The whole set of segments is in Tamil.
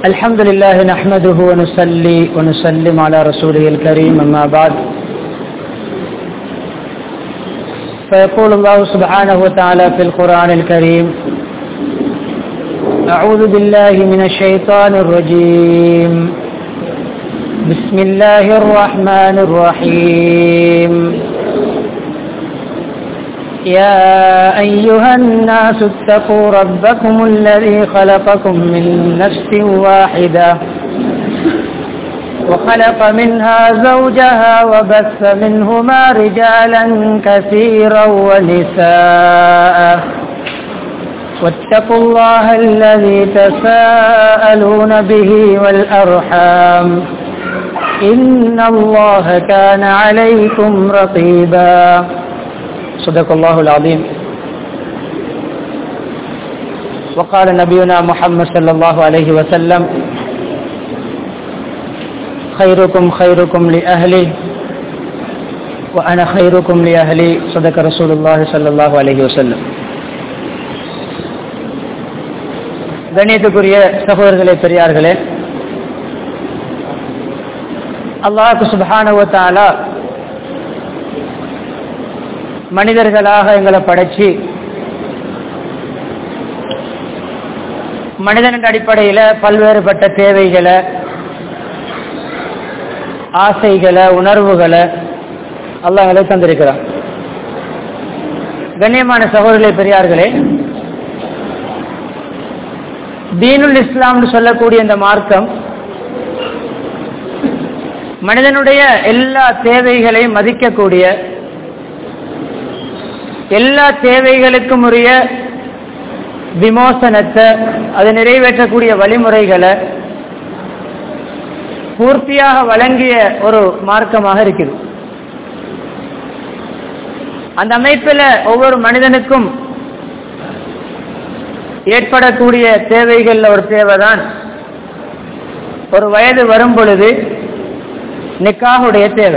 الحمد لله نحمده ونصلي ونسلم على رسوله الكريم أما بعد فيقول الله سبحانه وتعالى في القرآن الكريم أعوذ بالله من الشيطان الرجيم بسم الله الرحمن الرحيم يا أيها الناس اتقوا ربكم الذي خلقكم من نفس واحدة وخلق منها زوجها وبث منهما رجالا كثيرا ونساء واتقوا الله الذي تساءلون به والأرحام إن الله كان عليكم رقيبا صدق الله العظيم وقال نبينا محمد صلى الله عليه وسلم خيركم خيركم لأهلي وأنا خيركم لأهلي صدق رسول الله صلى الله عليه وسلم கணியத்துக்குரிய சகோதரர்களே பெரியார்களே அல்லாஹு சுபஹானுவத்தாலா மனிதர்களாக எங்களை படைச்சு மனிதனின் அடிப்படையில் பல்வேறுபட்ட தேவைகளை ஆசைகளை உணர்வுகளை அல்லாஹ் எங்களை தந்திருக்கிறான் கண்ணியமான சகோதரர்களே பெரியார்களே தீனுல் இஸ்லாம்னு சொல்லக்கூடிய இந்த மார்க்கம் மனிதனுடைய எல்லா தேவைகளையும் மதிக்கக்கூடிய எல்லா தேவைகளுக்கும் உரிய விமோசனத்தை அதை நிறைவேற்றக்கூடிய வழிமுறைகளை பூர்த்தியாக வழங்கிய ஒரு மார்க்கமாக இருக்குது அந்த அமைப்பில் ஒவ்வொரு மனிதனுக்கும் ஏற்படக்கூடிய தேவைகளில் ஒரு தேவைதான் ஒரு வயது வரும் பொழுது நிக்காவுடைய தேவை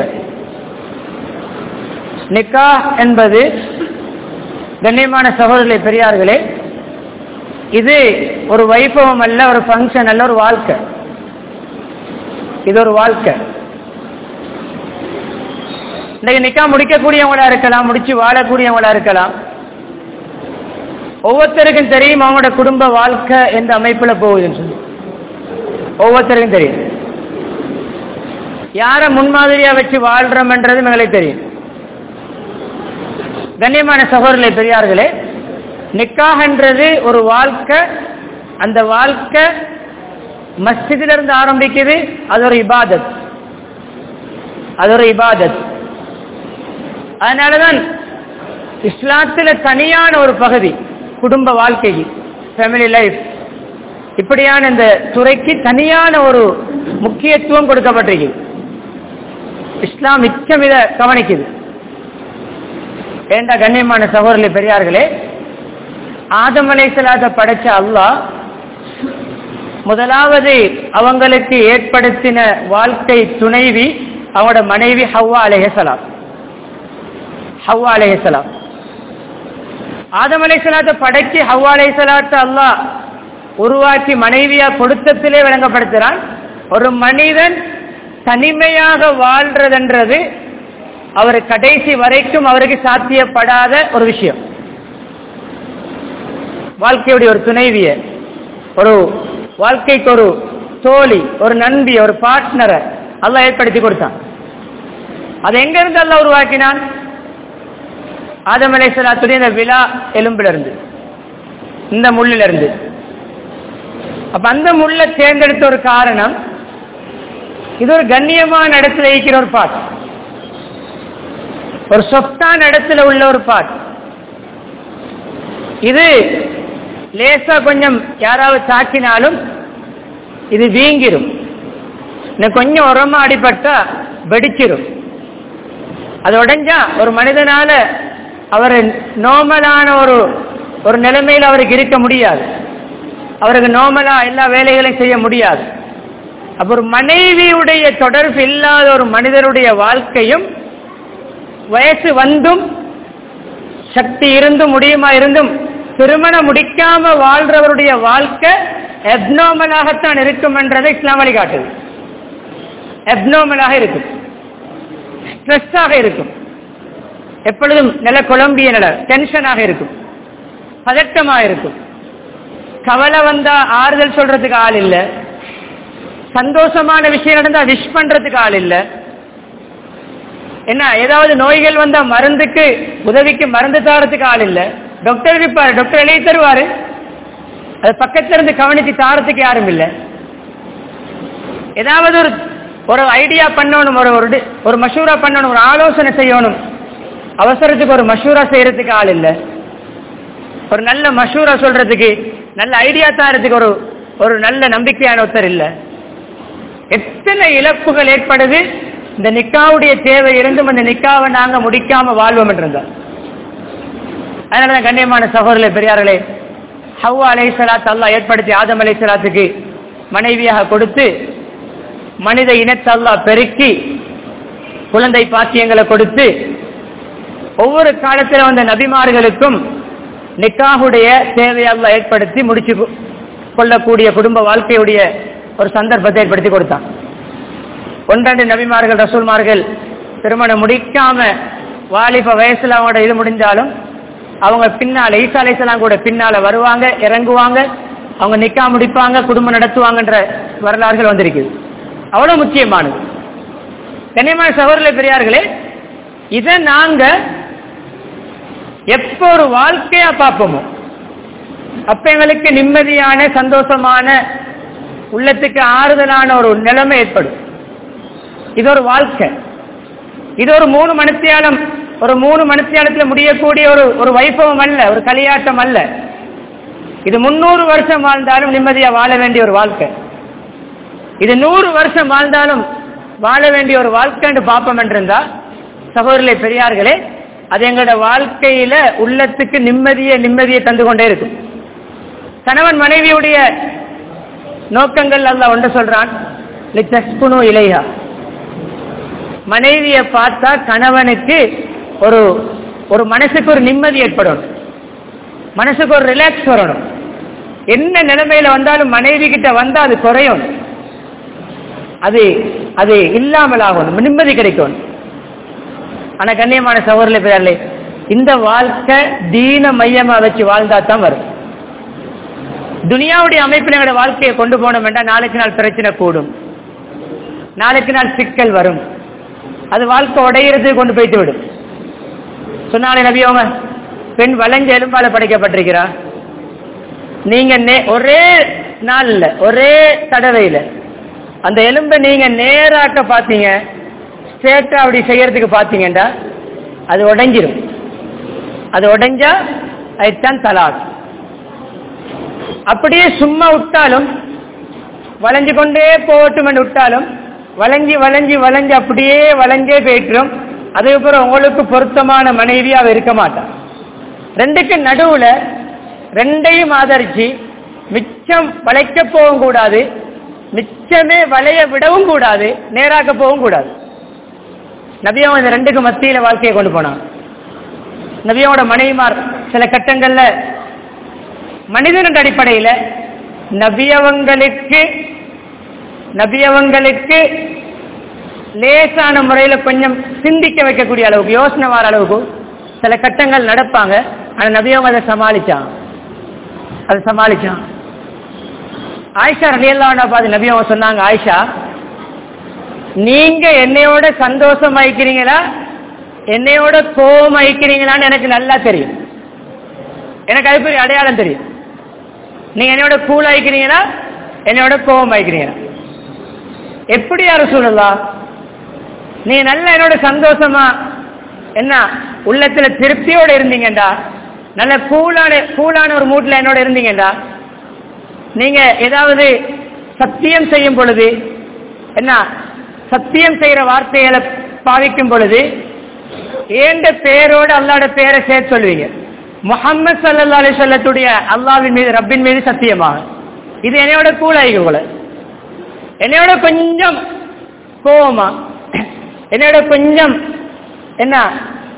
நிக்கா என்பது கண்ணியமான சகோதரர்களே பெரியார்களே இது ஒரு வைபவம் அல்ல ஒரு ஃபங்க்ஷன் அல்ல ஒரு வாழ்க்கை இது ஒரு வாழ்க்கை இன்னைக்கு நிக்கா முடிக்கக்கூடியவங்களா இருக்கலாம் முடிச்சு வாழக்கூடியவங்களா இருக்கலாம் ஒவ்வொருத்தருக்கும் தெரியும் அவங்களோட குடும்ப வாழ்க்கை எந்த அமைப்புல போகுதுன்னு சொல்லி ஒவ்வொருத்தருக்கும் தெரியும் யார முன்மாதிரியா வச்சு வாழ்றோம்ன்றது எங்களுக்கு தெரியும் கண்ணியமான சகோதரர்களே பெரியார்களே நிக்காகன்றது ஒரு வாழ்க்கை அந்த வாழ்க்கை மஸ்ஜிதில இருந்து ஆரம்பிக்குது அது ஒரு இபாதத் அது ஒரு இபாதத் அதனாலதான் இஸ்லாத்துல தனியான ஒரு பகுதி குடும்ப வாழ்க்கைக்கு ஃபேமிலி லைஃப் இப்படியான இந்த துறைக்கு தனியான ஒரு முக்கியத்துவம் கொடுக்கப்பட்டிருக்கு இஸ்லாம் மிச்சம் இதை கவனிக்குது ஏண்டா கண்ணியமான சகோதரர்களே பெரியார்களே ஆதம் அலைசலாத படைச்ச அல்லாஹ் முதலாவது அவங்களுக்கு ஏற்படுத்தின வாழ்க்கை துணைவி அவங்களோட மனைவி ஹவ்வா அலேஹலாம் ஹவ்வா அலேஹலாம் ஆதம் அலைசலாத்த படைச்சு ஹவ்வா அலைசலாத்த அல்லாஹ் உருவாக்கி மனைவியா கொடுத்தத்திலே விளங்கப்படுத்துகிறான் ஒரு மனிதன் தனிமையாக வாழ்றதுன்றது அவர் கடைசி வரைக்கும் அவருக்கு சாத்தியப்படாத ஒரு விஷயம் வாழ்க்கையுடைய ஒரு துணைவிய ஒரு வாழ்க்கைக்கு ஒரு தோழி ஒரு நண்பி ஒரு பார்ட்னரை அல்ல ஏற்படுத்தி கொடுத்தான் அது எங்க இருந்து அல்ல உருவாக்கினான் ஆதம் அலைசலாத்துடைய இந்த விழா எலும்புல இருந்து இந்த முள்ளில இருந்து அப்ப அந்த முள்ள தேர்ந்தெடுத்த ஒரு காரணம் இது ஒரு கண்ணியமான இடத்துல இருக்கிற ஒரு பாட்டு ஒரு சொத்தான இடத்துல உள்ள ஒரு பாட் இது லேசா கொஞ்சம் யாராவது தாக்கினாலும் இது வீங்கிரும் இன்னும் கொஞ்சம் உரமா அடிபட்டா வெடிச்சிரும் அது உடைஞ்சா ஒரு மனிதனால அவர் நோமலான ஒரு ஒரு நிலைமையில் அவருக்கு இருக்க முடியாது அவருக்கு நோமலா எல்லா வேலைகளையும் செய்ய முடியாது அப்ப ஒரு மனைவியுடைய தொடர்பு இல்லாத ஒரு மனிதருடைய வாழ்க்கையும் வயசு வந்தும் சக்தி இருந்தும் முடியுமா இருந்தும் திருமணம் முடிக்காம வாழ்றவருடைய வாழ்க்கை எப்னாமலாகத்தான் இருக்கும் என்றதை இஸ்லாம் வழிகாட்டுது எப்னாமலாக இருக்கும் ஸ்ட்ரெஸ்ஸாக இருக்கும் எப்பொழுதும் நில குழம்பிய நில டென்ஷனாக இருக்கும் பதட்டமாக இருக்கும் கவலை வந்தா ஆறுதல் சொல்றதுக்கு ஆள் இல்லை சந்தோஷமான விஷயம் நடந்தா விஷ் பண்றதுக்கு ஆள் இல்லை என்ன ஏதாவது நோய்கள் வந்தா மருந்துக்கு உதவிக்கு மருந்து தாரத்துக்கு ஆள் இல்லை டாக்டர் இருப்பாரு டாக்டர் எழுதி தருவாரு அது பக்கத்துல இருந்து கவனிச்சு தாரத்துக்கு யாரும் இல்லை ஏதாவது ஒரு ஒரு ஐடியா பண்ணணும் ஒரு ஒரு டி- ஒரு மஷூரா பண்ணணும் ஒரு ஆலோசனை செய்யணும் அவசரத்துக்கு ஒரு மஷூரா செய்யறதுக்கு ஆள் இல்லை ஒரு நல்ல மஷூரா சொல்றதுக்கு நல்ல ஐடியா தாரத்துக்கு ஒரு ஒரு நல்ல நம்பிக்கையான ஒருத்தர் இல்லை எத்தனை இழப்புகள் ஏற்படுது இந்த நிக்காவுடைய தேவை இருந்தும் அந்த நிக்காவை நாங்க முடிக்காம வாழ்வோம் என்றிருந்தோம் அதனால கண்ணியமான சகோதரர்களே பெரியார்களே ஹவ்வா அலை சலாத் அல்லாஹ் ஏற்படுத்தி ஆதம் அலை சலாத்துக்கு மனைவியாக கொடுத்து மனித இனத்தை அல்லாஹ் பெருக்கி குழந்தை பாக்கியங்களை கொடுத்து ஒவ்வொரு காலத்தில் வந்த நபிமார்களுக்கும் நிக்காஹுடைய தேவையை அல்லாஹ் ஏற்படுத்தி முடிச்சு கொ- கொள்ளக்கூடிய குடும்ப வாழ்க்கையுடைய ஒரு சந்தர்ப்பத்தை ஏற்படுத்தி கொடுத்தான் ஒன்றரை நபிமார்கள் ரசூல்மார்கள் திருமணம் முடிக்காம வாலிப வயசுல அவங்களோட இது முடிஞ்சாலும் அவங்க பின்னால ஈசா அலைசலாம் கூட பின்னால வருவாங்க இறங்குவாங்க அவங்க நிக்கா முடிப்பாங்க குடும்பம் நடத்துவாங்கன்ற வரலாறுகள் வந்திருக்குது அவ்வளவு முக்கியமானது கண்ணியமான சகோதரர்களே பெரியார்களே இதை நாங்க எப்போ ஒரு வாழ்க்கையா பார்ப்போமோ அப்ப எங்களுக்கு நிம்மதியான சந்தோஷமான உள்ளத்துக்கு ஆறுதலான ஒரு நிலைமை ஏற்படும் இது ஒரு வாழ்க்கை இது ஒரு மூணு மணித்தியாலம் ஒரு மூணு மணித்தியாலத்துல முடியக்கூடிய ஒரு ஒரு வைபவம் அல்ல ஒரு களியாட்டம் அல்ல இது முன்னூறு வருஷம் வாழ்ந்தாலும் நிம்மதியா வாழ வேண்டிய ஒரு வாழ்க்கை இது நூறு வருஷம் வாழ்ந்தாலும் வாழ வேண்டிய ஒரு வாழ்க்கைன்னு பார்ப்போம் என்றிருந்தா சகோதரர்களே பெரியார்களே அது எங்களோட வாழ்க்கையில உள்ளத்துக்கு நிம்மதியை நிம்மதியை தந்து கொண்டே இருக்கும் கணவன் மனைவியுடைய நோக்கங்கள் அல்ல ஒன்று சொல்றான் லித்தஸ்குனு இலையா மனைவியை பார்த்தா கணவனுக்கு ஒரு ஒரு மனசுக்கு ஒரு நிம்மதி ஏற்படும் மனசுக்கு ஒரு ரிலாக்ஸ் வரணும் என்ன நிலைமையில வந்தாலும் மனைவி கிட்ட வந்தா அது குறையும் அது அது இல்லாமல் ஆகணும் நிம்மதி கிடைக்கும் ஆனா கண்ணியமான சகோதரர்களே பேரலே இந்த வாழ்க்கை தீன மையமா வச்சு வாழ்ந்தா தான் வரும் துனியாவுடைய அமைப்பில் எங்களோட வாழ்க்கையை கொண்டு போனோம் என்றால் நாளுக்கு நாள் பிரச்சனை கூடும் நாளுக்கு நாள் சிக்கல் வரும் அது வாழ்க்கை உடையிறதுக்கு கொண்டு போயிட்டு விடும் சொன்னாலே நபி அவங்க பெண் வளைஞ்ச எலும்பால படைக்கப்பட்டிருக்கிறா நீங்க நே- ஒரே நாள்ல ஒரே தடவையில அந்த எலும்பை நீங்க நேராக்க பாத்தீங்க ஸ்ட்ரேட்டா அப்படி செய்யறதுக்கு பாத்தீங்கடா அது உடைஞ்சிரும் அது உடைஞ்சா அதுதான் தலாக் அப்படியே சும்மா விட்டாலும் வளைஞ்சு கொண்டே போகட்டும் என்று விட்டாலும் வளைஞ்சி வளைஞ்சி வளைஞ்சு அப்படியே வளைஞ்சே போயிட்டுரும் அதுக்கப்புறம் உங்களுக்கு பொருத்தமான மனைவி அவ இருக்க மாட்டான் ரெண்டுக்கு நடுவுல ரெண்டையும் ஆதரிச்சு மிச்சம் வளைக்க போகவும் கூடாது மிச்சமே வளைய விடவும் கூடாது நேராக்க போகவும் கூடாது நபியம் இந்த ரெண்டுக்கு மத்தியில வாழ்க்கையை கொண்டு போனான் நபியோட மனைவிமார் சில கட்டங்கள்ல மனிதனின் அடிப்படையில நபியவங்களுக்கு நபியவங்களுக்கு லேசான முறையில கொஞ்சம் சிந்திக்க வைக்கக்கூடிய அளவுக்கு யோசனை வர அளவுக்கு சில கட்டங்கள் நடப்பாங்க ஆனா நபியவங்க அதை சமாளிச்சான் அதை சமாளிச்சான் ஆயிஷா ரலியல்லாஹு பார்த்து நபியவங்க சொன்னாங்க ஆயிஷா நீங்க என்னையோட சந்தோஷம் ஆயிக்கிறீங்களா என்னையோட கோபம் ஆயிக்கிறீங்களான்னு எனக்கு நல்லா தெரியும் எனக்கு அது பெரிய அடையாளம் தெரியும் நீங்க என்னோட கூல் ஆயிக்கிறீங்களா என்னோட கோபம் ஆயிக்கிறீங்களா எப்படி யாரும் சொல்லலாம் நீங்க நல்லா என்னோட சந்தோஷமா என்ன உள்ளத்துல திருப்தியோட இருந்தீங்கடா நல்ல கூலான கூலான ஒரு மூட்ல என்னோட இருந்தீங்கடா நீங்க ஏதாவது சத்தியம் செய்யும் பொழுது என்ன சத்தியம் செய்யற வார்த்தைகளை பாவிக்கும் பொழுது ஏண்ட பேரோட அல்லாட பேரை சேர்த்து சொல்லுவீங்க முகம்மது சல்லா அலி சொல்லத்துடைய அல்லாவின் மீது ரப்பின் மீது சத்தியமாக இது என்னையோட கூலாய்க்கு போல என்னையோட கொஞ்சம் கோவமா என்னோட கொஞ்சம் என்ன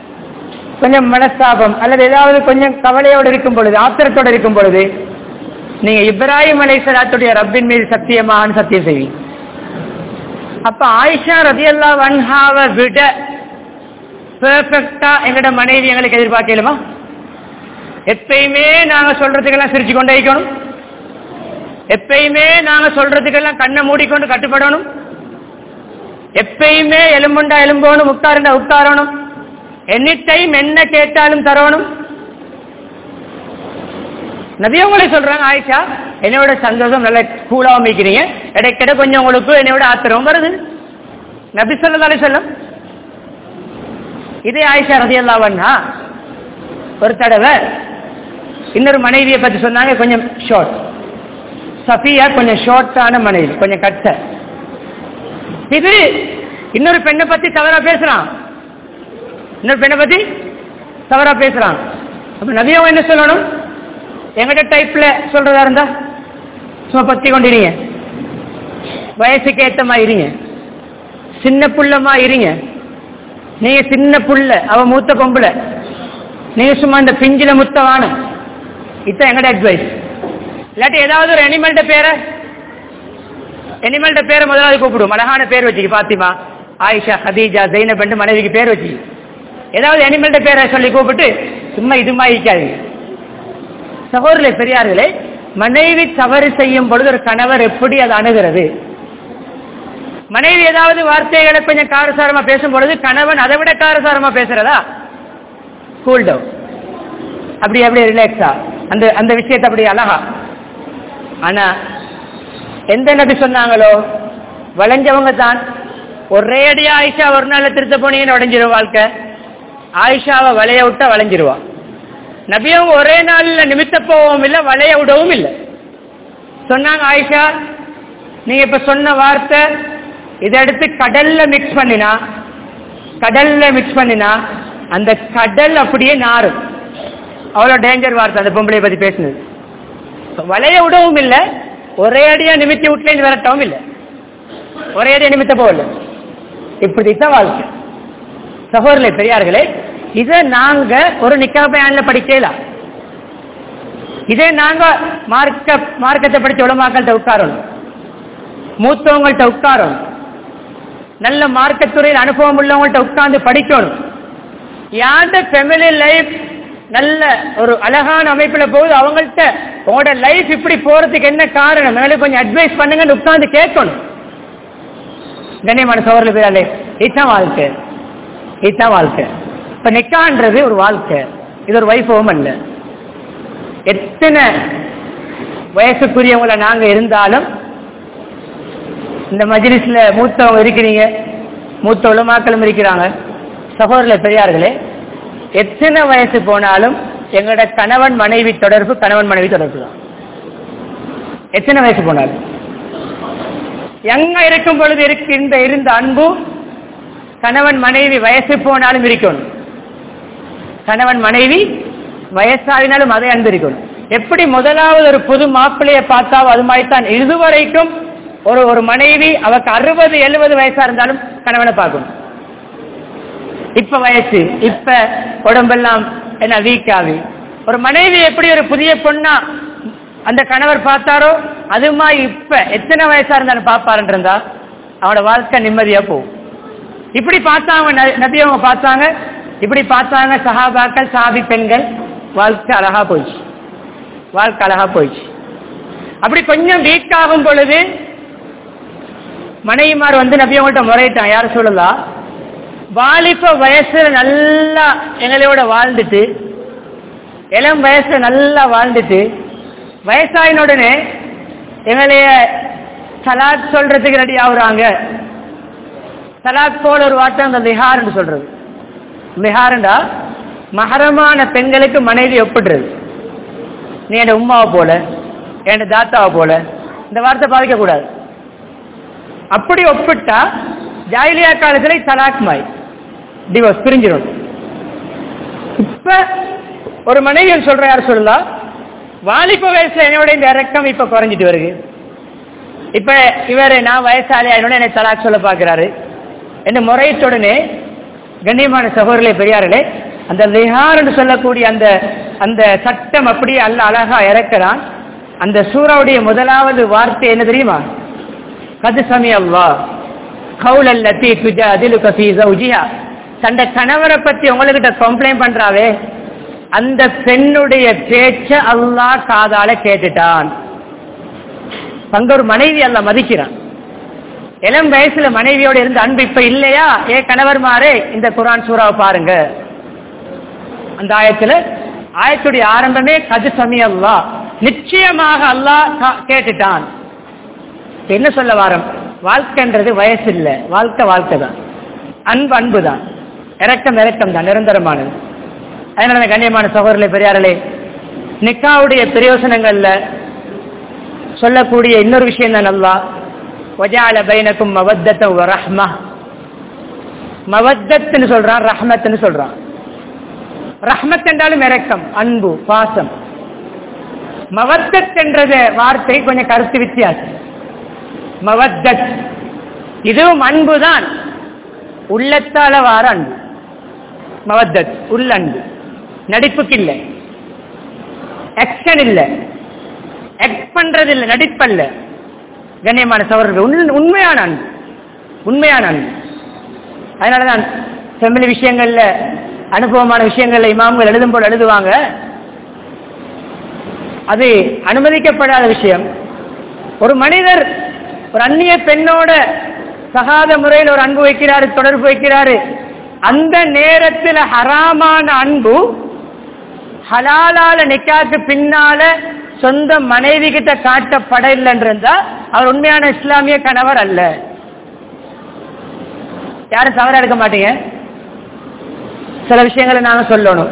கொஞ்சம் மனஸ்தாபம் அல்லது ஏதாவது கொஞ்சம் கவலையோடு இருக்கும் பொழுது ஆத்திரத்தோடு இருக்கும் பொழுது நீங்க இப்ராஹிம் அலைசலாத்துடைய ரப்பின் மீது சத்தியமான்னு சத்தியம் செய்வீங்க அப்ப ஆயிஷா ரதியல்லா வன்ஹாவை விட பெர்ஃபெக்டா எங்கட மனைவி எங்களுக்கு எதிர்பார்க்கலுமா எப்பயுமே நாங்க சொல்றதுக்கெல்லாம் சிரிச்சு கொண்டே இருக்கணும் எப்பயுமே நாங்க சொல்றதுக்கெல்லாம் கண்ணை மூடிக்கொண்டு கட்டுப்படணும் எப்பயுமே எலும்புண்டா எலும்போணும் உட்காருண்டா உட்காரணும் எனி டைம் என்ன கேட்டாலும் தரணும் நபியவங்களே சொல்றாங்க ஆயிஷா என்னோட சந்தோஷம் நல்ல கூலாக மிக்கிறீங்க இடைக்கிட கொஞ்சம் உங்களுக்கு என்னோட ஆத்திரம் வருது நபி சொல்லதாலே சொல்லும் இதே ஆயிஷா ரதியல்லாவன்னா ஒரு தடவை இன்னொரு மனைவியை பத்தி சொன்னாங்க கொஞ்சம் ஷார்ட் சஃபியா கொஞ்சம் ஷார்ட்டான மனைவி கொஞ்சம் கட்ட இது இன்னொரு பெண்ணை பத்தி தவறா பேசுறான் இன்னொரு பெண்ணை பத்தி தவறா பேசுறான் அப்ப நபியவங்க என்ன சொல்லணும் எங்கிட்ட டைப்ல சொல்றதா இருந்தா சும்மா பத்தி கொண்டிருங்க வயசுக்கு ஏத்தமா இருங்க சின்ன புள்ளமா இருங்க நீங்க சின்ன புள்ள அவ மூத்த பொம்புல நீங்க சும்மா இந்த பிஞ்சில முத்தவான இதான் எங்கட அட்வைஸ் இல்லாட்டி ஏதாவது ஒரு அனிமல்ட பேரை அனிமல்ட பேரை முதலாவது கூப்பிடுவோம் அழகான பேர் வச்சுக்க பாத்திமா ஆயிஷா ஹதீஜா ஜெயினப் என்று மனைவிக்கு பேர் வச்சு ஏதாவது அனிமல்ட பேரை சொல்லி கூப்பிட்டு சும்மா இதுமா இருக்காதீங்க சகோதரர்களே பெரியார்களே மனைவி தவறு செய்யும் பொழுது ஒரு கணவர் எப்படி அதை அணுகிறது மனைவி ஏதாவது வார்த்தைகளை கொஞ்சம் காரசாரமா பேசும் பொழுது கணவன் அதை விட காரசாரமா பேசுறதா கூல் டவுன் அப்படி அப்படியே ரிலாக்ஸா அந்த அந்த விஷயத்தை அப்படி அழகா ஆனா எந்த நபி சொன்னாங்களோ வளைஞ்சவங்க தான் ஒரே அடியா ஆயிஷா ஒரு நாள்ல திருத்த போனீங்கன்னு உடஞ்சிரும் வாழ்க்கை ஆயிஷாவை வளைய விட்டா வளைஞ்சிருவா நபியும் ஒரே நாள்ல நிமித்த போகவும் இல்லை வளைய விடவும் இல்லை சொன்னாங்க ஆயிஷா நீங்க இப்ப சொன்ன வார்த்தை இதை எடுத்து கடல்ல மிக்ஸ் பண்ணினா கடல்ல மிக்ஸ் பண்ணினா அந்த கடல் அப்படியே நாரும் அவ்வளவு டேஞ்சர் வார்த்தை அந்த பொம்பளை பத்தி பேசினது வளைய விடவும் இல்லை ஒரே அடியா நிமித்தி விட்டுலேருந்து விரட்டவும் இல்லை ஒரே அடியா நிமித்த போகல இப்படித்தான் வாழ்க்கை சகோதரர்களே பெரியார்களே இதை நாங்க ஒரு நிக்கா பயன்ல படிக்கலாம் இதே நாங்க மார்க்க மார்க்கத்தை படிச்ச உலமாக்கள்கிட்ட உட்காரணும் மூத்தவங்கள்ட்ட உட்காரணும் நல்ல மார்க்கத்துறையில் அனுபவம் உள்ளவங்கள்ட்ட உட்கார்ந்து படிக்கணும் யார்ட ஃபெமிலி லைஃப் நல்ல ஒரு அழகான அமைப்புல போகுது அவங்கள்ட்ட உங்களோட லைஃப் இப்படி போறதுக்கு என்ன காரணம் மேலே கொஞ்சம் அட்வைஸ் பண்ணுங்கன்னு உட்கார்ந்து கேட்கணும் கண்ணியமான சோழர்கள் பேராலே இதுதான் வாழ்க்கை இதுதான் வாழ்க்கை இப்ப நிக்கான்றது ஒரு வாழ்க்கை இது ஒரு வைபவம் அல்ல எத்தனை வயசுக்குரியவங்கள நாங்க இருந்தாலும் இந்த மஜ்லிஸ்ல மூத்தவங்க இருக்கிறீங்க மூத்த உலமாக்களும் இருக்கிறாங்க சகோதரர்களே பெரியார்களே எத்தனை வயசு போனாலும் எங்களோட கணவன் மனைவி தொடர்பு கணவன் மனைவி தொடர்பு தான் எத்தனை வயசு போனாலும் எங்க இருக்கும் பொழுது இருக்கின்ற இருந்த அன்பு கணவன் மனைவி வயசு போனாலும் இருக்கணும் கணவன் மனைவி வயசாவினாலும் அதே அன்பு இருக்கணும் எப்படி முதலாவது ஒரு புது மாப்பிள்ளைய பார்த்தாவோ அது மாதிரி தான் இதுவரைக்கும் ஒரு ஒரு மனைவி அவக்கு அறுபது எழுபது வயசா இருந்தாலும் கணவனை பார்க்கணும் இப்ப வயசு இப்ப உடம்பெல்லாம் என்ன வீக் ஆகி ஒரு மனைவி எப்படி ஒரு புதிய பொண்ணா அந்த கணவர் பார்த்தாரோ அதுமா இப்ப எத்தனை வயசா இருந்தாலும் பாப்பாருன்றா அவனோட வாழ்க்கை நிம்மதியா போகும் இப்படி பார்த்தாங்க ந- நபி அவங்க பார்த்தாங்க இப்படி பார்த்தாங்க சஹாபாக்கள் சாபி பெண்கள் வாழ்க்கை அழகா போயிடுச்சு வாழ்க்கை அழகா போயிடுச்சு அப்படி கொஞ்சம் வீக் ஆகும் பொழுது மனைவிமார் வந்து நபி அவங்கள்ட்ட முறையிட்டான் யார சொல்லலாம் வாலிப வயசுல நல்லா எங்களோட வாழ்ந்துட்டு இளம் வயசுல நல்லா வாழ்ந்துட்டு வயசாயின உடனே எங்களைய சலாத் சொல்றதுக்கு ரெடி ஆகுறாங்க சலாத் போல ஒரு வார்த்தை அந்த லிஹார்னு சொல்றது லிஹார்ண்டா மகரமான பெண்களுக்கு மனைவி ஒப்பிடுறது நீ என் உமாவை போல என் தாத்தாவை போல இந்த வார்த்தை பாதிக்க கூடாது அப்படி ஒப்பிட்டா ஜாயிலியா காலத்துல தலாக் மாய் டிவோர்ஸ் பிரிஞ்சிடும் இப்ப ஒரு மனைவி சொல்ற யார் சொல்லலாம் வாலிப வயசுல என்னோட இந்த இறக்கம் இப்ப குறைஞ்சிட்டு வருது இப்ப இவர் நான் வயசாளி என்னோட என்னை தலாக் சொல்ல பாக்குறாரு என்ன முறையிட்டுடனே கண்ணியமான சகோதரர்களே பெரியார்களே அந்த லிஹார் என்று சொல்லக்கூடிய அந்த அந்த சட்டம் அப்படியே அல்ல அழகா இறக்கிறான் அந்த சூறாவுடைய முதலாவது வார்த்தை என்ன தெரியுமா கது சமி அல்லா கவுலல்லத்தி துஜாதிலுக ஃபீ ஜௌஜிஹா தன்னை கணவரை பத்தி உங்ககிட்ட கம்ப்ளைண்ட் பண்றாவே அந்த பெண்ணுடைய பேச்ச அல்லாஹ் காதால கேட்டுட்டான் அங்க ஒரு மனைவி அல்ல மதிக்கிறான் இளம் வயசுல மனைவியோட இருந்த அன்பு இப்ப இல்லையா ஏ கணவர் மாறே இந்த குரான் சூறாவை பாருங்க அந்த ஆயத்துல ஆயத்துடைய ஆரம்பமே கது சமி அல்லா நிச்சயமாக அல்லாஹ் கா- கேட்டுட்டான் இப்ப என்ன சொல்ல வாரம் வாழ்க்கைன்றது வயசு இல்ல வாழ்க்கை வாழ்க்கை தான் அன்பு அன்பு தான் இறக்கம் இறக்கம் தான் நிரந்தரமானது அதனால தான் கண்ணியமான சகோதரர்களே பெரியார்களே நிக்காவுடைய பிரயோசனங்கள்ல சொல்லக்கூடிய இன்னொரு விஷயம் தான் நல்லா வஜால பைனக்கும் மவத்தத்த ரஹ்மா மவத்தத்துன்னு சொல்றான் ரஹ்மத்துன்னு சொல்றான் ரஹ்மத் என்றாலும் இரக்கம் அன்பு பாசம் மவத்தத் என்றத வார்த்தை கொஞ்சம் கருத்து வித்தியாசம் மவத்தத் இதுவும் அன்புதான் உள்ளத்தால வார அன்பு மவத்தத் உள்ளன்பு நடிப்புக்கு இல்லை ஆக்ஷன் இல்லை ஆக்ட் பண்றது இல்லை நடிப்பல்ல கண்ணியமான சவர்கள் உண்மை- உண்மையான அன்பு உண்மையான அன்பு அதனாலதான் செம்மொழி விஷயங்கள்ல அனுபவமான விஷயங்கள்ல இமாம்கள் எழுதும் போது எழுதுவாங்க அது அனுமதிக்கப்படாத விஷயம் ஒரு மனிதர் ஒரு அந்நிய பெண்ணோட சகாத முறையில் ஒரு அன்பு வைக்கிறாரு தொடர்பு வைக்கிறாரு அந்த நேரத்தில் ஹராமான அன்பு ஹலாலால நிக்காக்கு பின்னால சொந்த மனைவி கிட்ட காட்டப்படவில்லைன்னு இருந்தா அவர் உண்மையான இஸ்லாமிய கணவர் அல்ல யாரும் தவறா எடுக்க மாட்டீங்க சில விஷயங்களை நாங்க சொல்லணும்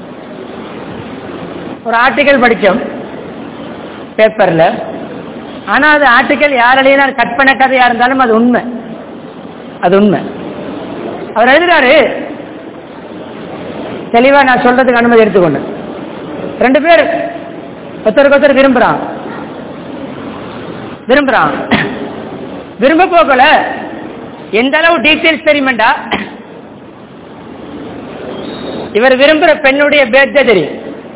ஒரு ஆர்டிக்கல் படிச்சோம் பேப்பர்ல ஆனா அது ஆர்டிக்கல் யாராலையும் கற்பனை கதையா இருந்தாலும் அது உண்மை அது உண்மை அவர் எழுதுறாரு தெளிவா நான் சொல்றதுக்கு அனுமதி எடுத்துக்கொண்டு ரெண்டு பேர் ஒருத்தருக்கு ஒருத்தர் விரும்புறான் விரும்புறான் விரும்ப போகல எந்த அளவு டீட்டெயில்ஸ் தெரியுமெண்டா இவர் விரும்புற பெண்ணுடைய பேர்தே தெரியும்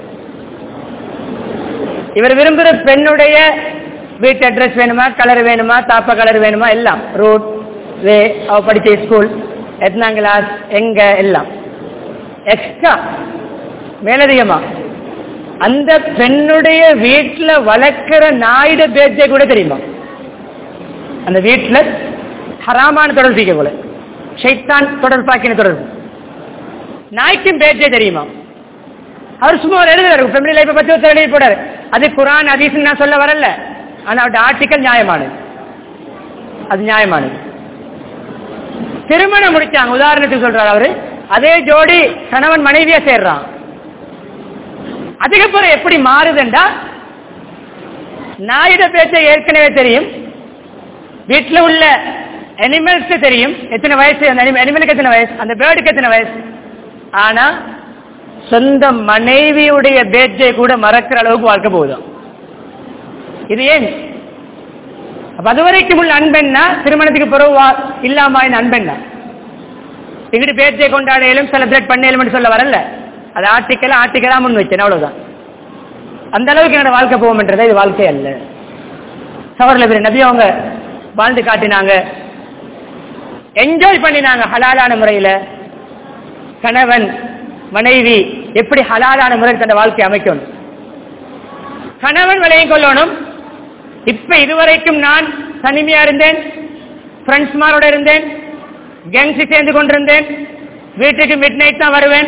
இவர் விரும்புற பெண்ணுடைய வீட்டு அட்ரஸ் வேணுமா கலர் வேணுமா தாப்பா கலர் வேணுமா எல்லாம் ரூட் வே அவ படிச்ச ஸ்கூல் எத்தனாம் கிளாஸ் எங்க எல்லாம் எக்ஸ்ட்ரா மேலதிகமா அந்த பெண்ணுடைய வீட்டுல வளர்க்கிற நாயுட பேச்சை கூட தெரியுமா அந்த வீட்டுல ஹராமான தொடர்பு போல ஷைத்தான் தொடர்பாக்கின தொடர்பு நாய்க்கும் பேச்சே தெரியுமா அவர் சும்மா ஒரு எழுதுறாரு ஃபெமிலி லைஃப் பத்தி ஒருத்தர் எழுதி போடாரு அது குரான் ஹதீஸ் நான் சொல்ல வரல ஆனா அவருடைய ஆர்டிக்கல் நியாயமானது அது நியாயமானது திருமணம் முடிச்சாங்க உதாரணத்துக்கு சொல்றாரு அவரு அதே ஜோடி கணவன் மனைவியா சேர்றான் அதுக்கப்புறம் எப்படி மாறுதுண்டா நாயுட பேச்சை ஏற்கனவே தெரியும் வீட்டுல உள்ள அனிமல்ஸ் தெரியும் எத்தனை வயசு அந்த அனிமலுக்கு எத்தனை வயசு அந்த பேர்டுக்கு எத்தனை வயசு ஆனா சொந்த மனைவியுடைய பேச்சை கூட மறக்கிற அளவுக்கு வாழ்க்கை போகுதாம் இது ஏன் அப்ப அதுவரைக்கும் உள்ள அன்பென்னா திருமணத்துக்கு பிறகு வா- இல்லாம இந்த அன்பென்னா இங்கிட்டு பேச்சை கொண்டாடையிலும் செலிப்ரேட் பண்ணையிலும் சொல்ல வரல அது ஆர்டிக்கலா ஆர்டிக்கலா முன் வச்சேன் அவ்வளவுதான் அந்த அளவுக்கு என்னோட வாழ்க்கை போகும்ன்றதே இது வாழ்க்கை அல்ல சவரில் பேர் நபி அவங்க வாழ்ந்து காட்டினாங்க என்ஜாய் பண்ணினாங்க ஹலாலான முறையில கணவன் மனைவி எப்படி ஹலாலான முறையில் தன் வாழ்க்கை அமைக்கணும் கணவன் விலையும் கொள்ளணும் இப்ப இதுவரைக்கும் நான் தனிமையா இருந்தேன் ஃப்ரெண்ட்ஸ்மாரோட இருந்தேன் கேங்ஸி சேர்ந்து கொண்டிருந்தேன் வீட்டுக்கு மிட் நைட் தான் வருவேன்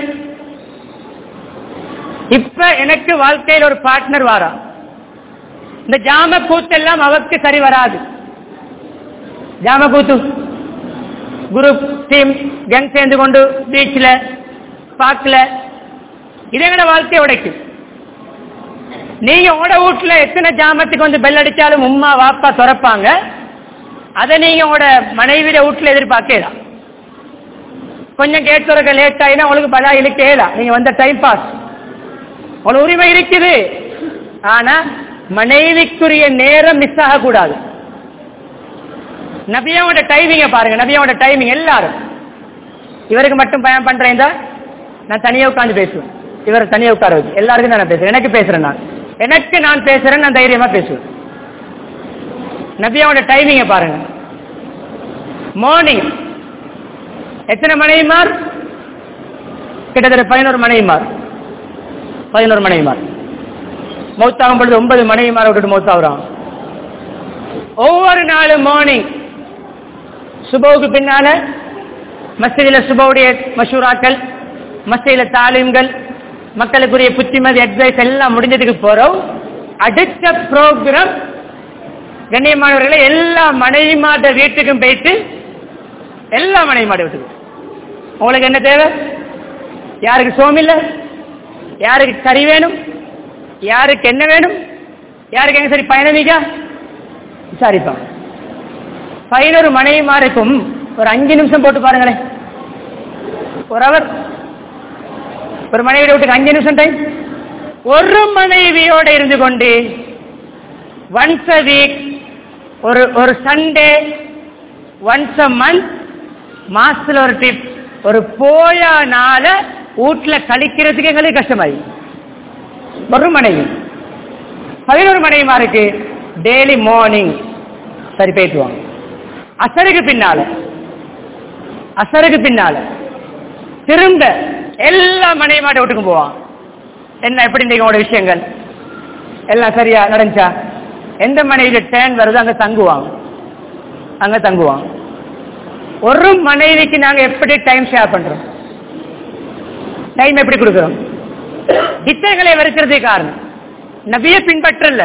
இப்ப எனக்கு வாழ்க்கையில் ஒரு பார்ட்னர் வாரா இந்த ஜாம கூத்தெல்லாம் அவருக்கு சரி வராது ஜாம கூத்து குரூப் டீம் கேங் சேர்ந்து கொண்டு பீச்ல பார்க்கல இது எங்கட வாழ்க்கையை உடைக்கும் நீங்க உங்களோட வீட்டுல எத்தனை ஜாமத்துக்கு வந்து பெல் அடிச்சாலும் உம்மா வாப்பா துறப்பாங்க அதை நீங்க உங்களோட மனைவியோட வீட்டுல எதிர்பார்க்கலாம் கொஞ்சம் கேட் துறக்க லேட் ஆயினா உங்களுக்கு பலா இழுக்கலாம் நீங்க வந்த டைம் பாஸ் உங்களுக்கு உரிமை இருக்குது ஆனா மனைவிக்குரிய நேரம் மிஸ் ஆகக்கூடாது நபியாவோட டைமிங்க பாருங்க நபியாவோட டைமிங் எல்லாரும் இவருக்கு மட்டும் பயன் பண்றேன் நான் தனியா உட்காந்து பேசுவேன் இவர் தனியா உட்கார வச்சு எல்லாருக்கும் தான் நான் பேசுறேன் எனக்கு பேசுறேன் நான் எனக்கு நான் பேசுறேன் நான் தைரியமா பேசுவேன் நபியாவோட டைமிங்க பாருங்க மார்னிங் எத்தனை மனைவிமார் கிட்டத்தட்ட பதினோரு மனைவிமார் பதினோரு மனைவிமார் மௌத்தாகும் பொழுது ஒன்பது மனைவிமார் விட்டுட்டு மௌத்தாகுறான் ஒவ்வொரு நாளும் மார்னிங் சுபவுக்கு பின்னால மஸ்ஜிதில சுபவுடைய மஷூராக்கள் மஸ்ஜிதில தாலீம்கள் மக்களுக்குரிய புத்திமதி அட்வைஸ் எல்லாம் முடிஞ்சதுக்கு போறோம் அடுத்த ப்ரோக்ராம் கண்ணியமானவர்களை எல்லா மனைவிமாட வீட்டுக்கும் போயிட்டு எல்லா மனைவிமாட வீட்டுக்கும் உங்களுக்கு என்ன தேவை யாருக்கு சோமில்ல யாருக்கு கறி வேணும் யாருக்கு என்ன வேணும் யாருக்கு எங்க சரி பயணமிக்கா விசாரிப்பான் பதினோரு மனைவிமாருக்கும் ஒரு அஞ்சு நிமிஷம் போட்டு பாருங்களேன் ஒரு அவர் ஒரு மனைவி வீட்டுக்கு அஞ்சு நிமிஷம் டைம் ஒரு மனைவியோட இருந்து கொண்டு ஒன்ஸ் அ வீக் ஒரு ஒரு சண்டே ஒன்ஸ் அ மந்த் மாசத்துல ஒரு ட்ரிப் ஒரு போயானால வீட்டுல கழிக்கிறதுக்கு எங்களுக்கு கஷ்டமாயி ஒரு மனைவி பதினோரு மனைவிமாருக்கு டெய்லி மார்னிங் சரி போயிட்டுவாங்க அசருக்கு பின்னால அசருக்கு பின்னால திரும்ப எல்லா மனைவிமாட்ட வீட்டுக்கும் போவான் என்ன எப்படி இன்னைக்கு உங்களோட விஷயங்கள் எல்லாம் சரியா நடந்துச்சா எந்த மனைவியில டேன் வருதோ அங்க தங்குவாங்க அங்க தங்குவாங்க ஒரு மனைவிக்கு நாங்க எப்படி டைம் ஷேர் பண்றோம் டைம் எப்படி கொடுக்கிறோம் இத்தகைகளை வெறுக்கிறதே காரணம் நபியை பின்பற்றல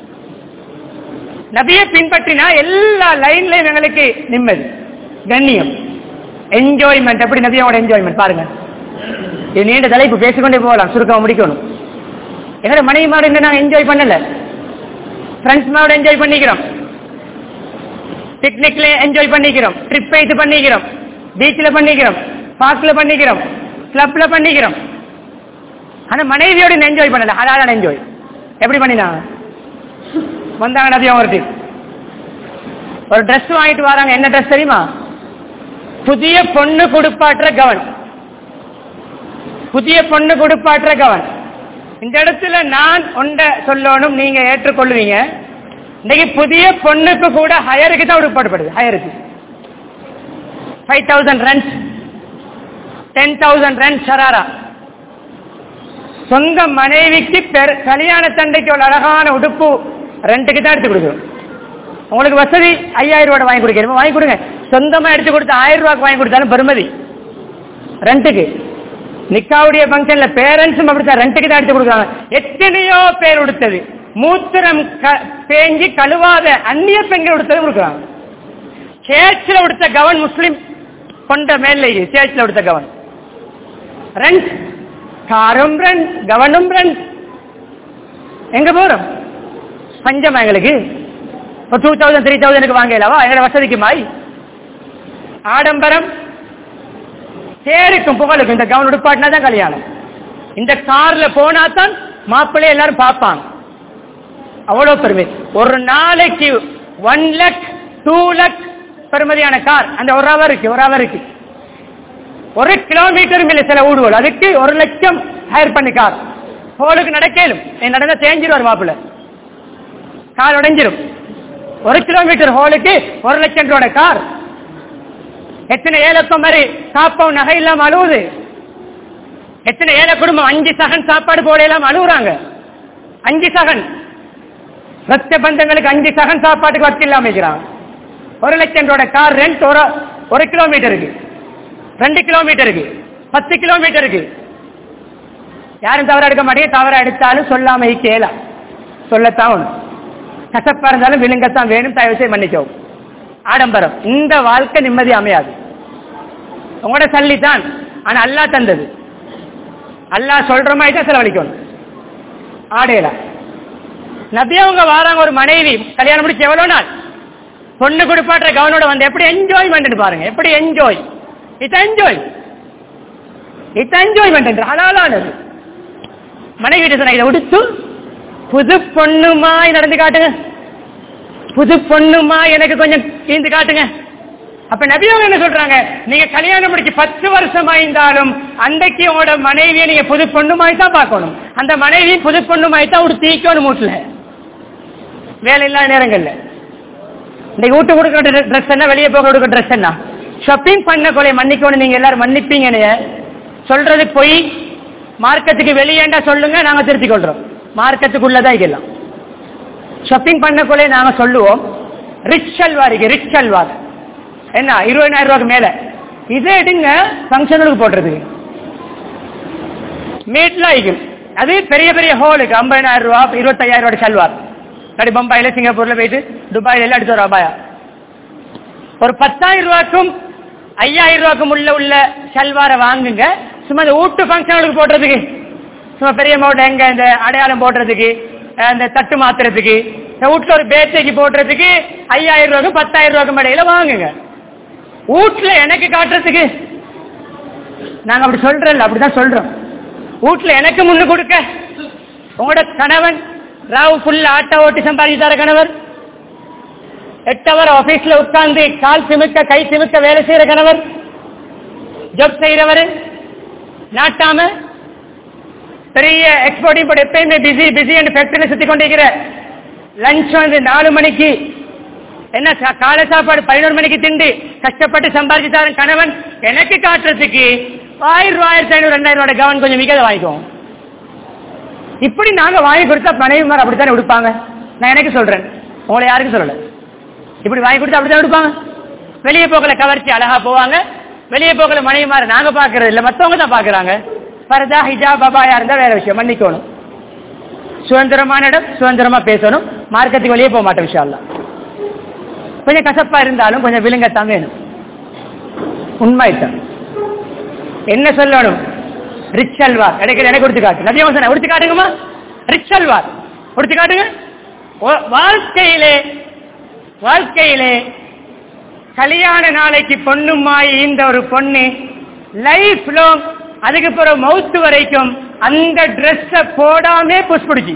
நபியை பின்பற்றினா எல்லா லைன்லயும் எங்களுக்கு நிம்மதி கண்ணியம் என்ஜாய்மெண்ட் எப்படி நபியோட என்ஜாய்மெண்ட் பாருங்க இது நீண்ட தலைப்பு பேசிக்கொண்டே போகலாம் சுருக்கமா முடிக்கணும் எங்களோட மனைவி மாடு இன்னும் நாங்க என்ஜாய் பண்ணல ஃப்ரெண்ட்ஸ் மாவோட என்ஜாய் பண்ணிக்கிறோம் பிக்னிக்ல என்ஜாய் பண்ணிக்கிறோம் ட்ரிப் இது பண்ணிக்கிறோம் பீச்சில் பண்ணிக்கிறோம் பார்க்ல பண்ணிக்கிறோம் கிளப்ல பண்ணிக்கிறோம் ஆனா மனைவியோட என்ஜாய் பண்ணல அதான என்ஜாய் எப்படி பண்ணினா வந்தாங்க நபி அவங்க ஒரு Dress வாங்கிட்டு வராங்க என்ன Dress தெரியுமா புதிய பொண்ணு கொடுப்பாற்ற கவன் புதிய பொண்ணு கொடுப்பாற்ற கவன் இந்த இடத்துல நான் ஒண்ட சொல்லணும் நீங்க ஏற்றுக்கொள்வீங்க இன்னைக்கு புதிய பொண்ணுக்கு கூட ஹயருக்கு தான் உடுப்பாடுபடுது ஹயருக்கு five thousand runs ten thousand runs ஷராரா சொந்த மனைவிக்கு பெரு கல்யாண தண்டைக்கு ஒரு அழகான உடுப்பு ரெண்டுக்கு தான் எடுத்து கொடுக்குறோம் உங்களுக்கு வசதி ஐயாயிரம் ரூபாய் வாங்கி கொடுக்கணுமா வாங்கி கொடுங்க சொந்தமா எடுத்து கொடுத்து ஆயிரம் ரூபாய்க்கு வாங்கி கொடுத்தாலும் பெருமதி ரெண்டுக்கு நிக்காவுடைய ஃபங்க்ஷன்ல பேரண்ட்ஸும் அப்படித்தான் ரெண்டுக்கு தான் எடுத்து கொடுக்குறாங்க எத்தனையோ பேர் உடுத்தது மூத்திரம் க- பேஞ்சி கழுவாத அந்நிய பெண்கள் உடுத்தது கொடுக்குறாங்க சேர்ச்சில் உடுத்த கவன் முஸ்லிம் கொண்ட மேலே சேர்ச்சில் உடுத்த கவன் ரெண்ட் காரும் ரெண்ட் கவனும் ரெண்ட் எங்க போறோம் பஞ்சமா எங்களுக்கு ஒரு டூ தௌசண்ட் த்ரீ தௌசண்ட்க்கு வாங்கலவா எங்களோட வசதிக்கு மாய் ஆடம்பரம் சேருக்கும் புகழுக்கும் இந்த கவன் உடுப்பாட்டினா தான் கல்யாணம் இந்த கார்ல போனா தான் மாப்பிள்ளை எல்லாரும் பார்ப்பாங்க அவ்வளவு பெருமை ஒரு நாளைக்கு ஒன் லக் டூ லக் பெருமதியான கார் அந்த ஒரு ஹவருக்கு ஒரு ஹவருக்கு ஒரு கிலோமீட்டரும் இல்லை சில ஊடுகள் அதுக்கு ஒரு லட்சம் ஹயர் பண்ணி கார் ஹோலுக்கு நடக்கலும் நடந்தா தேஞ்சிருவார் மாப்பிள்ள கார் உடைஞ்சிரும் ஒரு கிலோமீட்டர் ஹோலுக்கு ஒரு லட்சம் ரூபாய் கார் எத்தனை ஏழக்கம் மாதிரி சாப்பம் நகை இல்லாம அழுவுது எத்தனை ஏழை குடும்பம் அஞ்சு சகன் சாப்பாடு போட இல்லாம அழுகுறாங்க அஞ்சு சகன் ரத்த பந்தங்களுக்கு அஞ்சு சகன் சாப்பாட்டுக்கு வச்சு இல்லாம இருக்கிறாங்க ஒரு லட்சம் ரூபாய் கார் ரெண்ட் ஒரு ஒரு கிலோமீட்டருக்கு ரெண்டு கிலோமீட்டருக்கு பத்து கிலோமீட்டருக்கு யாரும் தவற எடுக்க மாட்டேங்க தவற எடுத்தாலும் சொல்லாம கேலாம் சொல்லத்தான் ஒண்ணு கசப்பா இருந்தாலும் விழுங்கத்தான் வேணும் தயவு செய்து மன்னிக்கவும் ஆடம்பரம் இந்த வாழ்க்கை நிம்மதி அமையாது உங்களோட சல்லி தான் ஆனா அல்லாஹ் தந்தது அல்லாஹ் சொல்ற மாதிரி தான் செலவழிக்கணும் ஆடையில நபி அவங்க வாராங்க ஒரு மனைவி கல்யாணம் முடிச்சு எவ்வளவு நாள் பொண்ணு கொடுப்பாற்ற கவனோட வந்து எப்படி என்ஜாய்மெண்ட் பாருங்க எப்படி enjoy it's enjoy it's enjoyment ஹலாலானது மனைவி கிட்ட சொன்ன இதை உடுத்து புது பொண்ணுமாய் நடந்து காட்டுங்க புது பொண்ணுமா எனக்கு கொஞ்சம் கீந்து காட்டுங்க அப்ப நபி அவங்க என்ன சொல்றாங்க நீங்க கல்யாணம் முடிச்சு பத்து வருஷம் ஆயிருந்தாலும் அன்றைக்கு உங்களோட மனைவியை நீங்க புது பொண்ணுமாய் தான் பார்க்கணும் அந்த மனைவி புது பொண்ணுமாய் தான் ஒரு தீக்கணும் வீட்டுல வேலை இல்லாத நேரங்கள்ல இன்னைக்கு வீட்டு கொடுக்கிற ட்ரெஸ் என்ன வெளியே போக கொடுக்கிற ட்ரெஸ் என்ன ஷாப்பிங் பண்ண கொலை மன்னிக்கணும் நீங்க எல்லாரும் மன்னிப்பீங்க என்னைய. சொல்றது பொய் மார்க்கெட்டுக்கு வெளியேண்டா சொல்லுங்க நாங்க திருத்திக் கொள்றோம் மார்க்கெட்டுக்குள்ளதான் இதெல்லாம் ஷாப்பிங் பண்ண கொலை நாங்க சொல்லுவோம் ரிச் அல்வார் இருக்கு ரிச் அல்வார் என்ன இருபதாயிரம் ரூபாய்க்கு மேல இதே எடுங்க ஃபங்க்ஷனுக்கு போடுறது மீட்ல ஆகிக்கும் அது பெரிய பெரிய ஹோலுக்கு ஐம்பதாயிரம் ரூபா இருபத்தையாயிரம் ரூபாய் சல்வார் அப்படி பம்பாயில சிங்கப்பூர்ல போயிட்டு துபாயில எல்லாம் எடுத்து வரும் அபாயா ஒரு பத்தாயிரம் ரூபாய்க்கும் ஐயாயிரம் ரூபாய்க்கும் உள்ள உள்ள சல்வாரை வாங்குங்க சும்மா இந்த வீட்டு ஃபங்க்ஷனுக்கு போடுறதுக்கு சும்மா பெரிய மோட்டை எங்க இந்த அடையாளம் போடுறதுக்கு அஹ் இந்த தட்டு மாத்துறதுக்கு இந்த வீட்டுல ஒரு பேட்டைக்கு போடுறதுக்கு ஐயாயிரம் ரூபாய்க்கும் பத்தாயிரம் ரூபாய்க்கும் இடையில வாங்குங்க வீட்டுல எனக்கு காட்டுறதுக்கு நாங்க அப்படி சொல்றோம்ல அப்படிதான் சொல்றோம் வீட்டுல எனக்கு முன்னு கொடுக்க உங்களோட கணவன் ராவு ஃபுல் ஆட்டோ ஓட்டி சம்பாதிச்சு தர கணவர் எட்டு அவர் ஆபீஸ்ல உட்கார்ந்து கால் சிமிக்க கை சிமிக்க வேலை செய்யற கணவர் ஜப் செய்யறவர் நாட்டாம பெரிய எக்ஸ்போர்ட்டிங் போட எப்பயுமே பிஸி பிஸி என்று ஃபேக்டரியில சுத்தி கொண்டிருக்கிற லஞ்ச் வந்து நாலு மணிக்கு என்ன சா- காலை சாப்பாடு பதினோரு மணிக்கு திண்டு கஷ்டப்பட்டு சம்பாதிச்சு தரேன் கணவன் எனக்கு காட்டுறதுக்கு ஆயிரம் ரூபாய் ஆயிரத்தி ஐநூறு ரெண்டாயிரம் ரூபாய் கவன் கொஞ்சம் மிக வாங்கிக்குவோம் இப்படி நாங்க வாங்கி கொடுத்தா மனைவிமார் அப்படித்தானே கொடுப்பாங்க நான் எனக்கு சொல்றேன் உங்களை யாருக்கும் சொல்லல இப்படி வாங்கி கொடுத்தா அப்படித்தான் கொடுப்பாங்க வெளியே போக்கல கவர்ச்சி அழகா போவாங்க வெளியே போக்கல மனைவிமார் நாங்க பாக்குறது இல்ல மத்தவங்க தான் பாக்குறாங்க பரதா ஹிஜாப் பபாயா இருந்தா வேற விஷயம் மன்னிக்கணும் சுதந்திரமான இடம் சுதந்திரமா பேசணும் மார்க்கத்துக்கு வெளியே போக மாட்டோம் விஷயம் கொஞ்சம் கசப்பா இருந்தாலும் கொஞ்சம் விழுங்கத்தான் வேணும் உண்மைத்தான் என்ன சொல்லணும் ரிச் அல்வார் இடைக்கிற எனக்கு கொடுத்து காட்டு நபியா சொன்ன கொடுத்து காட்டுங்கம்மா ரிச் அல்வார் கொடுத்து காட்டுங்க ஓ- வாழ்க்கையிலே வாழ்க்கையிலே கல்யாண நாளைக்கு பொண்ணுமாய் இந்த ஒரு பொண்ணு லைஃப் லாங் அதுக்கு பிறகு மவுத்து வரைக்கும் அந்த ட்ரெஸ்ஸ போடாமே புஷ் பிடிச்சி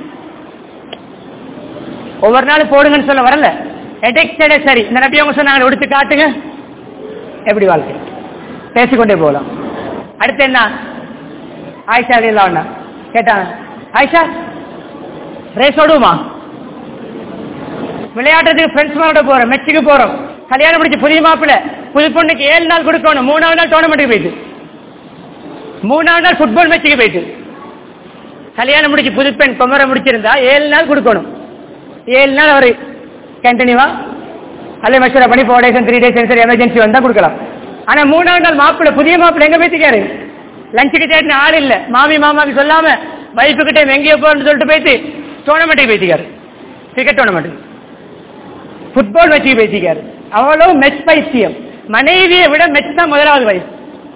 ஒவ்வொரு நாள் போடுங்கன்னு சொல்ல வரல எடெக்டடே சரி இந்த நபி அவங்க சொன்னாங்க எடுத்து காட்டுங்க எப்படி வாழ்க்கை பேசிக்கொண்டே போகலாம் அடுத்து என்ன ஆயிஷா இல்லா கேட்டாங்க ஆயிஷா ரேஸ் ஓடுமா விளையாடுறதுக்கு ஃப்ரெண்ட்ஸ் மாவோட போறோம் மெச்சுக்கு போறோம் கல்யாணம் முடிச்சு புதிய மாப்பிள்ள புது பொண்ணுக்கு ஏழு நாள் கொடுக்கணும் மூணாவது நாள் டோர்னமெண்ட்டுக்கு போயிட்டு மூணாவது நாள் ஃபுட்பால் மேட்சுக்கு போயிட்டு கல்யாணம் முடிச்சு புது பெண் குமர முடிச்சிருந்தா ஏழு நாள் கொடுக்கணும் ஏழு நாள் அவர் கண்டினியூவா அல்ல மெஷரா பண்ணி ஃபோர் டேஸ் த்ரீ டேஸ் சரி எமர்ஜென்சி வந்தா கொடுக்கலாம் ஆனா மூணாவது நாள் மாப்பிள்ள புதிய மாப்பிள்ள எங்க பேசிக்காரு லஞ்சுக்கு தேடின ஆள் இல்ல மாமி மாமாக்கு சொல்லாம வைஃபு கிட்ட எங்கேயோ போறேன்னு சொல்லிட்டு போயிட்டு டோர்னமெண்ட்டுக்கு பேசிக்காரு கிரிக்கெட் டோர்னமெண்ட் ஃபுட்பால் மேட்சுக்கு பேசிக்காரு அவ்வளவு மெச் பைத்தியம் மனைவியை விட மெச் தான் முதலாவது வயசு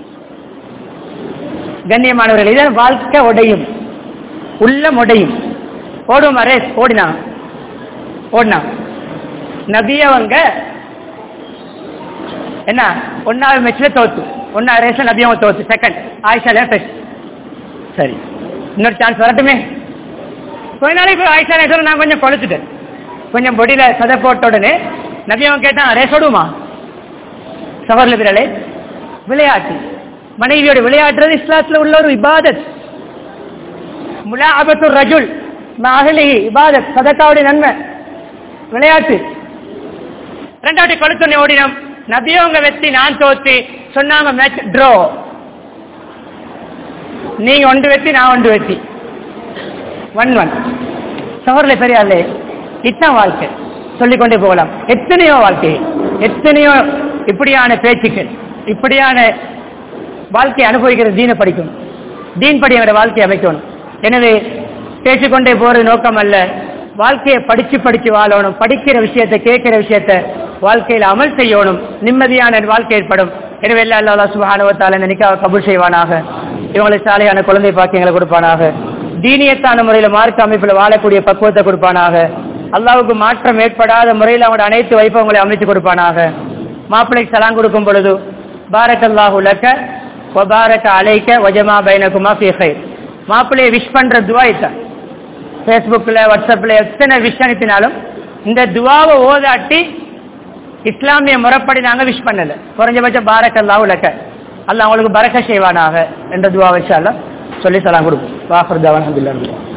கண்ணியமானவர்கள் இதான் வாழ்க்கை உடையும் உள்ளம் உடையும் ஓடுவோமா ரேஸ் ஓடினா ஓடினா நபியவங்க என்ன ஒன்னாவது மேட்ச்ல தோத்து ஒன்னாவது ரேஸ்ல நபியவங்க தோத்து செகண்ட் ஆயிஷா ஃபர்ஸ்ட் சரி இன்னொரு சான்ஸ் வரட்டுமே கொஞ்ச நாளைக்கு ஆயிஷா நேசம் நான் கொஞ்சம் கொளுத்துட்டேன் கொஞ்சம் பொடியில சதை போட்ட உடனே நபியவன் கேட்டான் ரேஸ் ஓடுமா சவர்ல விரலே விளையாட்டு மனைவியோட விளையாடுறது இஸ்லாத்துல உள்ள ஒரு இபாதத் முலாபத்து ரஜுல் மகளி இபாதத் சதக்காவுடைய நன்மை விளையாட்டு ரெண்டாவது கொளுத்துணை ஓடினோம் நபியவங்க வெத்தி நான் தோத்து சொன்னாங்க மேட்ச் ட்ரோ நீங்க ஒன்று வெத்தி நான் ஒன்று வெத்தி ஒன் ஒன் சவர்ல பெரியாளே இத்தான் வாழ்க்கை சொல்லிக்கொண்டே போகலாம் எத்தனையோ வாழ்க்கை எத்தனையோ இப்படியான பேச்சுக்கள் இப்படியான வாழ்க்கையை அனுபவிக்கிற தீனை படிக்கணும் தீன் படி எங்களோட வாழ்க்கையை அமைக்கணும் எனவே பேசிக்கொண்டே போறது நோக்கம் அல்ல வாழ்க்கையை படிச்சு படிச்சு வாழணும் படிக்கிற விஷயத்தை கேட்கிற விஷயத்தை வாழ்க்கையில அமல் செய்யணும் நிம்மதியான வாழ்க்கை ஏற்படும் எனவே எல்லா அல்லா சுபானுவத்தால் இந்த நிக்காவை கபூல் செய்வானாக இவங்களுக்கு சாலையான குழந்தை பாக்கியங்களை கொடுப்பானாக தீனியத்தான முறையில மார்க்க அமைப்புல வாழக்கூடிய பக்குவத்தை கொடுப்பானாக அல்லாவுக்கு மாற்றம் ஏற்படாத முறையில் அவங்களோட அனைத்து வைபவங்களை அமைத்து கொடுப்பானாக மாப்பிள்ளைக்கு சலாம் கொடுக்கும் பொழுது பாரக் அல்லாஹு லக்க வபாரக அலைக்க வஜமா பைனகுமா ஃபீ கைர் மாப்பிள்ளையை விஷ் பண்ற துவா இதான் ஃபேஸ்புக்கில் வாட்ஸ்அப்பில் எத்தனை விஷ் அனுப்பினாலும் இந்த துவாவை ஓதாட்டி இஸ்லாமிய முறைப்படி நாங்க விஷ் பண்ணல குறைஞ்சபட்சம் பாரக் அல்லாஹ் உலக அல்லாஹ் அவங்களுக்கு பரக்க செய்வானாக என்ற துவா வச்சு அல்லாஹ் சொல்லி சலாம் கொடுப்போம் வாஃபர் தவன் அல்ஹம்துலில்லாஹ்